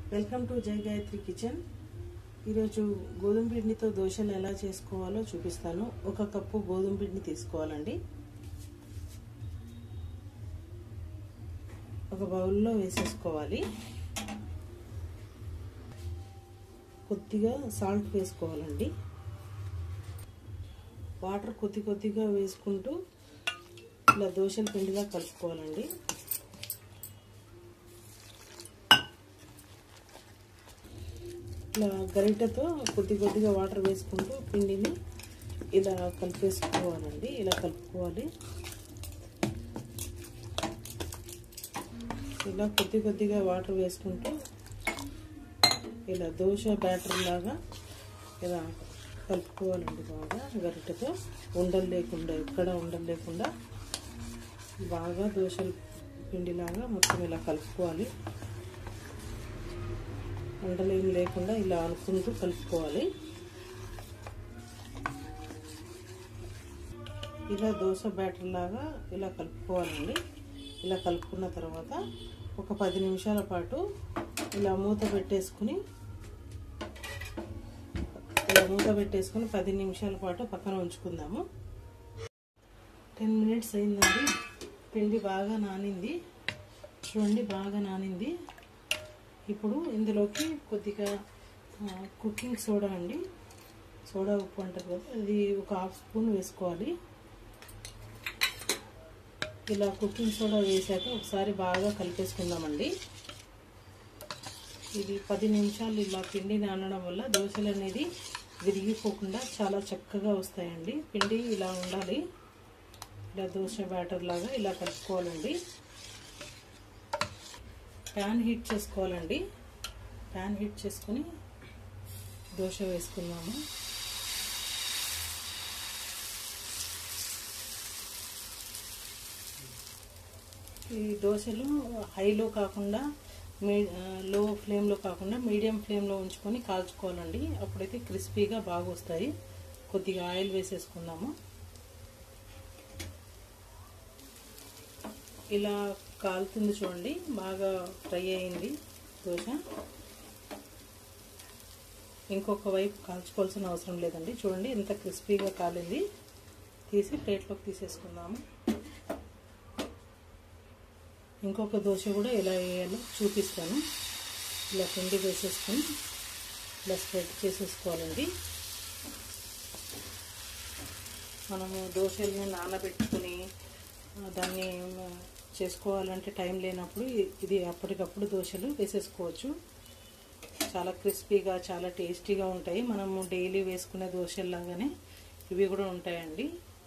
welcome to జై Gayatri kitchen ఈరోజు గోధుమ పిండితో దోశలు ఎలా చేసుకోవాలో చూపిస్తాను ఒక కప్పు గోధుమ పిండి తీసుకోవాలండి ఒక బౌల్లో వేసేసుకోవాలి కొద్దిగా సాల్ట్ వేసుకోవాలండి వాటర్ కొద్ది కొద్దిగా వేసుకుంటూ ఇలా దోశల పిండిలా కలుపుకోవాలండి ఇట్లా గరిటెతో కొద్ది కొద్దిగా వాటర్ వేసుకుంటూ పిండిని ఇలా కలిపేసుకోవాలండి ఇలా కలుపుకోవాలి ఇలా కొద్ది కొద్దిగా వాటర్ వేసుకుంటూ ఇలా దోశ బ్యాటర్ లాగా ఇలా కలుపుకోవాలండి బాగా గరిటెతో ఉండలు లేకుండా ఎక్కడ ఉండలు లేకుండా బాగా దోశల పిండిలాగా మొత్తం ఇలా కలుపుకోవాలి ఉండలేం లేకుండా ఇలా అనుకుంటూ కలుపుకోవాలి ఇలా దోశ బ్యాటర్ లాగా ఇలా కలుపుకోవాలండి ఇలా కలుపుకున్న తర్వాత ఒక పది నిమిషాల పాటు ఇలా మూత పెట్టేసుకుని ఇలా మూత పెట్టేసుకుని పది నిమిషాల పాటు పక్కన ఉంచుకుందాము టెన్ మినిట్స్ అయిందండి పిండి బాగా నానింది చూడండి బాగా నానింది ఇప్పుడు ఇందులోకి కొద్దిగా కుకింగ్ సోడా అండి సోడా ఉప్పు అంటారు కదా అది ఒక హాఫ్ స్పూన్ వేసుకోవాలి ఇలా కుకింగ్ సోడా వేసాక ఒకసారి బాగా కలిపేసుకుందామండి ఇది పది నిమిషాలు ఇలా పిండి నానడం వల్ల దోశలు అనేది విరిగిపోకుండా చాలా చక్కగా వస్తాయండి పిండి ఇలా ఉండాలి ఇలా దోశ బ్యాటర్ లాగా ఇలా కలుపుకోవాలండి ప్యాన్ హీట్ చేసుకోవాలండి ప్యాన్ హీట్ చేసుకొని దోశ వేసుకున్నాము ఈ దోశలు హైలో కాకుండా మీ లో ఫ్లేమ్లో కాకుండా మీడియం ఫ్లేమ్లో ఉంచుకొని కాల్చుకోవాలండి అప్పుడైతే క్రిస్పీగా బాగా వస్తాయి కొద్దిగా ఆయిల్ వేసేసుకుందాము ఇలా కాలుతుంది చూడండి బాగా ఫ్రై అయింది దోశ ఇంకొక వైపు కాల్చుకోవాల్సిన అవసరం లేదండి చూడండి ఎంత క్రిస్పీగా కాలింది తీసి ప్లేట్లోకి తీసేసుకుందాము ఇంకొక దోశ కూడా ఎలా వేయాలో చూపిస్తాను ఇలా పిండి వేసేసుకొని ఇలా స్ప్రెడ్ చేసేసుకోవాలండి మనము దోశల్ని నానబెట్టుకుని దాన్ని చేసుకోవాలంటే టైం లేనప్పుడు ఇది అప్పటికప్పుడు దోశలు వేసేసుకోవచ్చు చాలా క్రిస్పీగా చాలా టేస్టీగా ఉంటాయి మనము డైలీ వేసుకునే దోశల్లాగానే ఇవి కూడా ఉంటాయండి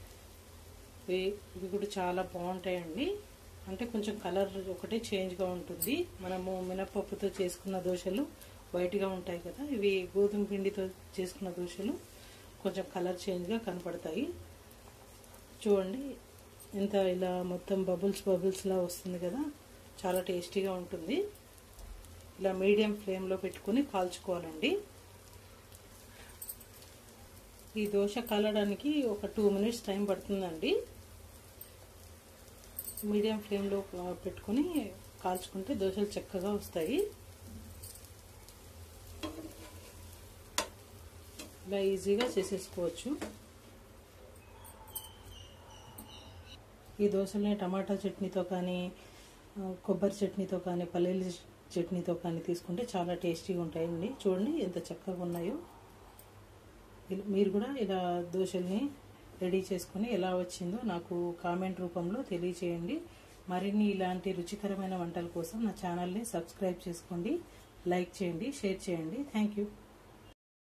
ఇవి కూడా చాలా బాగుంటాయండి అంటే కొంచెం కలర్ ఒకటే చేంజ్గా ఉంటుంది మనము మినపప్పుతో చేసుకున్న దోశలు వైట్గా ఉంటాయి కదా ఇవి గోధుమ పిండితో చేసుకున్న దోశలు కొంచెం కలర్ చేంజ్గా కనపడతాయి చూడండి ఇంత ఇలా మొత్తం బబుల్స్ బబుల్స్లా వస్తుంది కదా చాలా టేస్టీగా ఉంటుంది ఇలా మీడియం ఫ్లేమ్లో పెట్టుకుని కాల్చుకోవాలండి ఈ దోశ కాలడానికి ఒక టూ మినిట్స్ టైం పడుతుందండి మీడియం ఫ్లేమ్లో పెట్టుకుని కాల్చుకుంటే దోశలు చక్కగా వస్తాయి ఇలా ఈజీగా చేసేసుకోవచ్చు ఈ దోశల్ని టమాటా చట్నీతో కానీ కొబ్బరి చట్నీతో కానీ పల్లీల చట్నీతో కానీ తీసుకుంటే చాలా టేస్టీగా ఉంటాయండి చూడండి ఎంత చక్కగా ఉన్నాయో మీరు కూడా ఇలా దోశల్ని రెడీ చేసుకొని ఎలా వచ్చిందో నాకు కామెంట్ రూపంలో తెలియచేయండి మరిన్ని ఇలాంటి రుచికరమైన వంటల కోసం నా ఛానల్ని సబ్స్క్రైబ్ చేసుకోండి లైక్ చేయండి షేర్ చేయండి థ్యాంక్ యూ